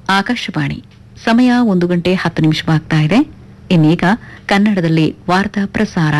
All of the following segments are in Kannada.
ಆಕಾಶವಾಣಿ ಸಮಯ ಒಂದು ಗಂಟೆ ಹತ್ತು ನಿಮಿಷವಾಗ್ತಾ ಇದೆ ಇನ್ನೀಗ ಕನ್ನಡದಲ್ಲಿ ವಾರ್ತಾ ಪ್ರಸಾರ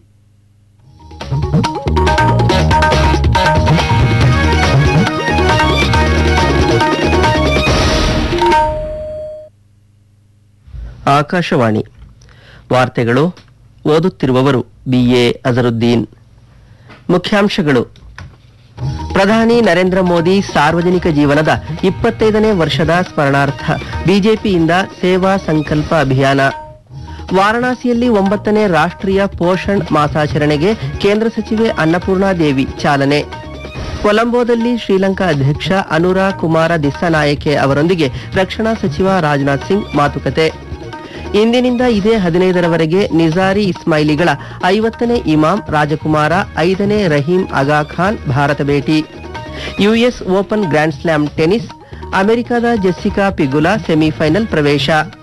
ಆಕಾಶವಾಣಿ ವಾರ್ತೆಗಳು ಓದುತ್ತಿರುವವರು ಬಿಎ ಅಜರುದ್ದೀನ್ ಮುಖ್ಯಾಂಶಗಳು ಪ್ರಧಾನಿ ನರೇಂದ್ರ ಮೋದಿ ಸಾರ್ವಜನಿಕ ಜೀವನದ ಇಪ್ಪತ್ತೈದನೇ ವರ್ಷದ ಸ್ಮರಣಾರ್ಥ ಬಿಜೆಪಿಯಿಂದ ಸೇವಾ ಸಂಕಲ್ಪ ಅಭಿಯಾನ ವಾರಣಾಸಿಯಲ್ಲಿ ಒಂಬತ್ತನೇ ರಾಷ್ಟ್ರೀಯ ಪೋಷಣ್ ಮಾಸಾಚರಣೆಗೆ ಕೇಂದ್ರ ಸಚಿವೆ ಅನ್ನಪೂರ್ಣಾದೇವಿ ಚಾಲನೆ ಕೊಲಂಬೋದಲ್ಲಿ ಶ್ರೀಲಂಕಾ ಅಧ್ಯಕ್ಷ ಅನುರಾ ಕುಮಾರ ದಿಸ್ಸನಾಯಕೆ ಅವರೊಂದಿಗೆ ರಕ್ಷಣಾ ಸಚಿವ ರಾಜನಾಥ್ ಸಿಂಗ್ ಮಾತುಕತೆ ಇಂದಿನಿಂದ ಇದೇ ಹದಿನೈದರವರೆಗೆ ನಿಜಾರಿ ಇಸ್ಮಾಯಿಲಿಗಳ ಐವತ್ತನೇ ಇಮಾಮ್ ರಾಜಕುಮಾರ ಐದನೇ ರಹೀಂ ಆಗಾ ಖಾನ್ ಭಾರತ ಭೇಟಿ US Open grand slam tennis ಅಮೆರಿಕದ ಜೆಸ್ಸಿಕಾ ಪಿಗುಲಾ ಸೆಮಿಫೈನಲ್ ಪ್ರವೇಶ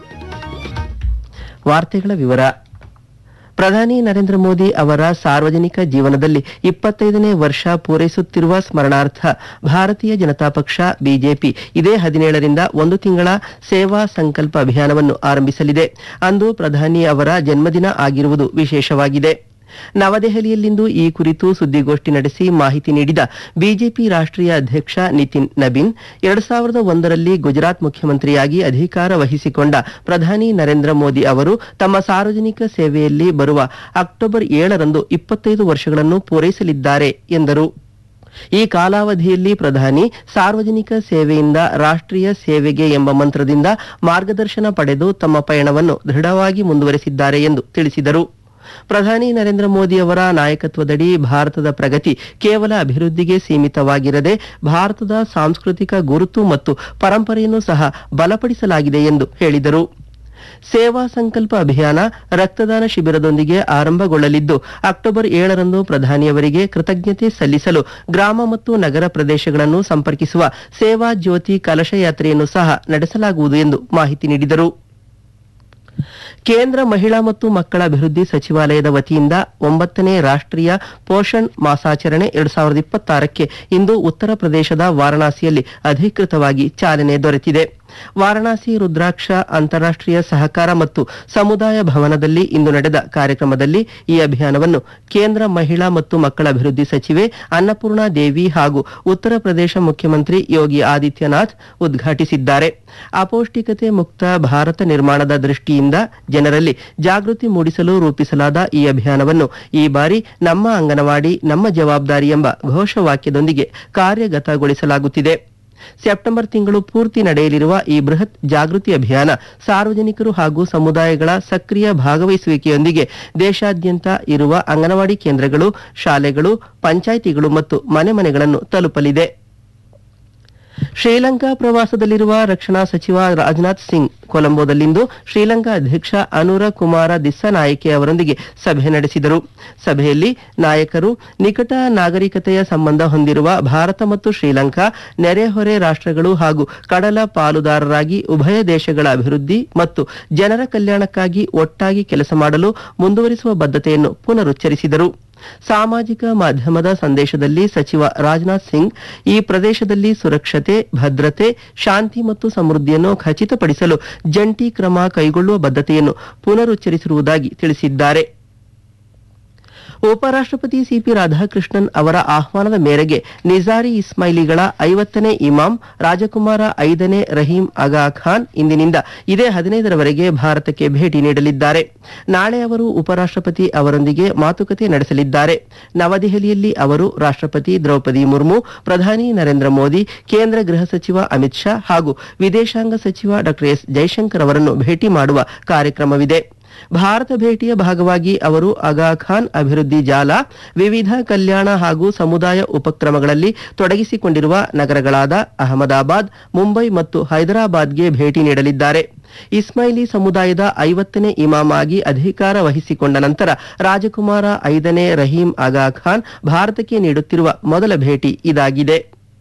ವಾರ್ತೆಗಳ ವಿವರ ಪ್ರಧಾನಿ ನರೇಂದ್ರ ಮೋದಿ ಅವರ ಸಾರ್ವಜನಿಕ ಜೀವನದಲ್ಲಿ ಇಪ್ಪತ್ತೈದನೇ ವರ್ಷ ಪೂರೈಸುತ್ತಿರುವ ಸ್ಮರಣಾರ್ಥ ಭಾರತೀಯ ಜನತಾ ಪಕ್ಷ ಬಿಜೆಪಿ ಇದೇ ಹದಿನೇಳರಿಂದ ಒಂದು ತಿಂಗಳ ಸೇವಾ ಸಂಕಲ್ಪ ಅಭಿಯಾನವನ್ನು ಆರಂಭಿಸಲಿದೆ ಅಂದು ಪ್ರಧಾನಿ ಅವರ ಜನ್ಮದಿನ ಆಗಿರುವುದು ವಿಶೇಷವಾಗಿದೆ ನವದೆಹಲಿಯಲ್ಲಿಂದು ಈ ಕುರಿತು ಸುದ್ದಿಗೋಷ್ಠಿ ನಡೆಸಿ ಮಾಹಿತಿ ನೀಡಿದ ಬಿಜೆಪಿ ರಾಷ್ಟ್ರೀಯ ಅಧ್ಯಕ್ಷ ನಿತಿನ್ ನಬೀನ್ ಎರಡ್ ಸಾವಿರದ ಒಂದರಲ್ಲಿ ಗುಜರಾತ್ ಮುಖ್ಯಮಂತ್ರಿಯಾಗಿ ಅಧಿಕಾರ ವಹಿಸಿಕೊಂಡ ಪ್ರಧಾನಿ ನರೇಂದ್ರ ಮೋದಿ ಅವರು ತಮ್ಮ ಸಾರ್ವಜನಿಕ ಸೇವೆಯಲ್ಲಿ ಬರುವ ಅಕ್ಟೋಬರ್ ಏಳರಂದು ಇಪ್ಪತ್ತೈದು ವರ್ಷಗಳನ್ನು ಪೂರೈಸಲಿದ್ದಾರೆ ಎಂದರು ಈ ಕಾಲಾವಧಿಯಲ್ಲಿ ಪ್ರಧಾನಿ ಸಾರ್ವಜನಿಕ ಸೇವೆಯಿಂದ ರಾಷ್ಟ್ರೀಯ ಸೇವೆಗೆ ಎಂಬ ಮಂತ್ರದಿಂದ ಮಾರ್ಗದರ್ಶನ ಪಡೆದು ತಮ್ಮ ಪಯಣವನ್ನು ದೃಢವಾಗಿ ಮುಂದುವರೆಸಿದ್ದಾರೆ ಎಂದು ತಿಳಿಸಿದರು ಪ್ರಧಾನಿ ನರೇಂದ್ರ ಮೋದಿ ಅವರ ನಾಯಕತ್ವದಡಿ ಭಾರತದ ಪ್ರಗತಿ ಕೇವಲ ಅಭಿವೃದ್ಧಿಗೆ ಸೀಮಿತವಾಗಿರದೆ ಭಾರತದ ಸಾಂಸ್ಕೃತಿಕ ಗುರುತು ಮತ್ತು ಪರಂಪರೆಯನ್ನು ಸಹ ಬಲಪಡಿಸಲಾಗಿದೆ ಎಂದು ಹೇಳಿದರು ಸೇವಾ ಸಂಕಲ್ಪ ಅಭಿಯಾನ ರಕ್ತದಾನ ಶಿಬಿರದೊಂದಿಗೆ ಆರಂಭಗೊಳ್ಳಲಿದ್ದು ಅಕ್ಟೋಬರ್ ಏಳರಂದು ಪ್ರಧಾನಿಯವರಿಗೆ ಕೃತಜ್ಞತೆ ಸಲ್ಲಿಸಲು ಗ್ರಾಮ ಮತ್ತು ನಗರ ಪ್ರದೇಶಗಳನ್ನು ಸಂಪರ್ಕಿಸುವ ಸೇವಾ ಜ್ಯೋತಿ ಕಲಶ ಯಾತ್ರೆಯನ್ನು ಸಹ ನಡೆಸಲಾಗುವುದು ಎಂದು ಮಾಹಿತಿ ನೀಡಿದರು ಕೇಂದ್ರ ಮಹಿಳಾ ಮತ್ತು ಮಕ್ಕಳ ಅಭಿವೃದ್ಧಿ ಸಚಿವಾಲಯದ ವತಿಯಿಂದ ಒಂಬತ್ತನೇ ರಾಷ್ಟ್ರೀಯ ಪೋಷಣ್ ಮಾಸಾಚರಣೆ ಎರಡ್ ಸಾವಿರದ ಇಪ್ಪತ್ತಾರಕ್ಕೆ ಇಂದು ಉತ್ತರ ಪ್ರದೇಶದ ವಾರಣಾಸಿಯಲ್ಲಿ ಅಧಿಕೃತವಾಗಿ ಚಾಲನೆ ದೊರೆತಿದೆ ವಾರಣಾಸಿ ರುದ್ರಾಕ್ಷ ಅಂತಾರಾಷ್ಟ್ರೀಯ ಸಹಕಾರ ಮತ್ತು ಸಮುದಾಯ ಭವನದಲ್ಲಿ ಇಂದು ನಡೆದ ಕಾರ್ಯಕ್ರಮದಲ್ಲಿ ಈ ಅಭಿಯಾನವನ್ನು ಕೇಂದ್ರ ಮಹಿಳಾ ಮತ್ತು ಮಕ್ಕಳ ಅಭಿವೃದ್ಧಿ ಸಚಿವೆ ಅನ್ನಪೂರ್ಣಾ ದೇವಿ ಹಾಗೂ ಉತ್ತರ ಪ್ರದೇಶ ಮುಖ್ಯಮಂತ್ರಿ ಯೋಗಿ ಆದಿತ್ಯನಾಥ್ ಉದ್ಘಾಟಿಸಿದ್ದಾರೆ ಅಪೌಷ್ಟಿಕತೆ ಮುಕ್ತ ಭಾರತ ನಿರ್ಮಾಣದ ದೃಷ್ಟಿಯಿಂದ ಜನರಲ್ಲಿ ಜಾಗೃತಿ ಮೂಡಿಸಲು ರೂಪಿಸಲಾದ ಈ ಅಭಿಯಾನವನ್ನು ಈ ಬಾರಿ ನಮ್ಮ ಅಂಗನವಾಡಿ ನಮ್ಮ ಜವಾಬ್ದಾರಿ ಎಂಬ ಘೋಷವಾಕ್ಯದೊಂದಿಗೆ ಕಾರ್ಯಗತಗೊಳಿಸಲಾಗುತ್ತಿದೆ ಸೆಪ್ಟೆಂಬರ್ ತಿಂಗಳು ಪೂರ್ತಿ ನಡೆಯಲಿರುವ ಈ ಬೃಹತ್ ಜಾಗೃತಿ ಅಭಿಯಾನ ಸಾರ್ವಜನಿಕರು ಹಾಗೂ ಸಮುದಾಯಗಳ ಸಕ್ರಿಯ ಭಾಗವಹಿಸುವಿಕೆಯೊಂದಿಗೆ ದೇಶಾದ್ಯಂತ ಇರುವ ಅಂಗನವಾಡಿ ಕೇಂದ್ರಗಳು ಶಾಲೆಗಳು ಪಂಚಾಯಿತಿಗಳು ಮತ್ತು ಮನೆ ಮನೆಗಳನ್ನು ತಲುಪಲಿದೆ ಶ್ರೀಲಂಕಾ ಪ್ರವಾಸದಲ್ಲಿರುವ ರಕ್ಷಣಾ ಸಚಿವ ರಾಜನಾಥ್ ಸಿಂಗ್ ಕೊಲಂಬೋದಲ್ಲಿಂದು ಶ್ರೀಲಂಕಾ ಅಧ್ಯಕ್ಷ ಅನುರ ಕುಮಾರ ದಿಸ್ಸನಾಯಕೆ ಅವರೊಂದಿಗೆ ಸಭೆ ನಡೆಸಿದರು ಸಭೆಯಲ್ಲಿ ನಾಯಕರು ನಿಕಟ ನಾಗರಿಕತೆಯ ಸಂಬಂಧ ಹೊಂದಿರುವ ಭಾರತ ಮತ್ತು ಶ್ರೀಲಂಕಾ ನೆರೆಹೊರೆ ರಾಷ್ಟ್ರಗಳು ಹಾಗೂ ಕಡಲ ಪಾಲುದಾರರಾಗಿ ಉಭಯ ದೇಶಗಳ ಅಭಿವೃದ್ಧಿ ಮತ್ತು ಜನರ ಕಲ್ಯಾಣಕ್ಕಾಗಿ ಒಟ್ಟಾಗಿ ಕೆಲಸ ಮಾಡಲು ಮುಂದುವರಿಸುವ ಬದ್ಧತೆಯನ್ನು ಪುನರುಚ್ಚರಿಸಿದರು ಸಾಮಾಜಿಕ ಮಾಧ್ಯಮದ ಸಂದೇಶದಲ್ಲಿ ಸಚಿವ ರಾಜನಾಥ್ ಸಿಂಗ್ ಈ ಪ್ರದೇಶದಲ್ಲಿ ಸುರಕ್ಷತೆ ಭದ್ರತೆ ಶಾಂತಿ ಮತ್ತು ಸಮೃದ್ಧಿಯನ್ನು ಖಚಿತಪಡಿಸಲು ಜಂಟಿ ಕ್ರಮ ಕೈಗೊಳ್ಳುವ ಬದ್ಧತೆಯನ್ನು ಪುನರುಚ್ಚರಿಸಿರುವುದಾಗಿ ತಿಳಿಸಿದ್ದಾರೆ ಉಪರಾಷ್ಟ್ರಪತಿ ಸಿಪಿ ರಾಧಾಕೃಷ್ಣನ್ ಅವರ ಆಹ್ವಾನದ ಮೇರೆಗೆ ನಿಜಾರಿ ಇಸ್ಮಾಯಿಲಿಗಳ ಐವತ್ತನೇ ಇಮಾಮ್ ರಾಜಕುಮಾರ ಐದನೇ ರಹೀಂ ಆಗಾ ಖಾನ್ ಇಂದಿನಿಂದ ಇದೇ ಹದಿನೈದರವರೆಗೆ ಭಾರತಕ್ಕೆ ಭೇಟಿ ನೀಡಲಿದ್ದಾರೆ ನಾಳೆ ಅವರು ಉಪರಾಷ್ಟ್ರಪತಿ ಅವರೊಂದಿಗೆ ಮಾತುಕತೆ ನಡೆಸಲಿದ್ದಾರೆ ನವದೆಹಲಿಯಲ್ಲಿ ಅವರು ರಾಷ್ಟ್ರಪತಿ ದ್ರೌಪದಿ ಮುರ್ಮು ಪ್ರಧಾನಿ ನರೇಂದ್ರ ಮೋದಿ ಕೇಂದ್ರ ಗೃಹ ಸಚಿವ ಅಮಿತ್ ಶಾ ಹಾಗೂ ವಿದೇಶಾಂಗ ಸಚಿವ ಡಾ ಎಸ್ ಜೈಶಂಕರ್ ಅವರನ್ನು ಭೇಟಿ ಮಾಡುವ ಕಾರ್ಯಕ್ರಮವಿದೆ ಭಾರತ ಭೇಟಿಯ ಭಾಗವಾಗಿ ಅವರು ಆಗಾ ಖಾನ್ ಅಭಿವೃದ್ಧಿ ಜಾಲ ವಿವಿಧ ಕಲ್ಯಾಣ ಹಾಗೂ ಸಮುದಾಯ ಉಪಕ್ರಮಗಳಲ್ಲಿ ತೊಡಗಿಸಿಕೊಂಡಿರುವ ನಗರಗಳಾದ ಅಹಮದಾಬಾದ್ ಮುಂಬೈ ಮತ್ತು ಹೈದರಾಬಾದ್ಗೆ ಭೇಟಿ ನೀಡಲಿದ್ದಾರೆ ಇಸ್ಮಾಯಿಲಿ ಸಮುದಾಯದ ಐವತ್ತನೇ ಇಮಾಮ್ ಆಗಿ ಅಧಿಕಾರ ವಹಿಸಿಕೊಂಡ ನಂತರ ರಾಜಕುಮಾರ ಐದನೇ ರಹೀಂ ಆಗಾ ಖಾನ್ ಭಾರತಕ್ಕೆ ನೀಡುತ್ತಿರುವ ಮೊದಲ ಭೇಟಿ ಇದಾಗಿದೆ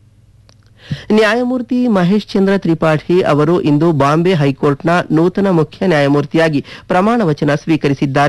ನ್ಯಾಯಮೂರ್ತಿ ಮಹೇಶ್ ಚಂದ್ರ ತ್ರಿಪಾಠಿ ಅವರು ಇಂದು ಬಾಂಬೆ ಹೈಕೋರ್ಟ್ನ ನೂತನ ಮುಖ್ಯ ನ್ಯಾಯಮೂರ್ತಿಯಾಗಿ ಪ್ರಮಾಣ ವಚನ ಸ್ವೀಕರಿಸಿದ್ದಾರೆ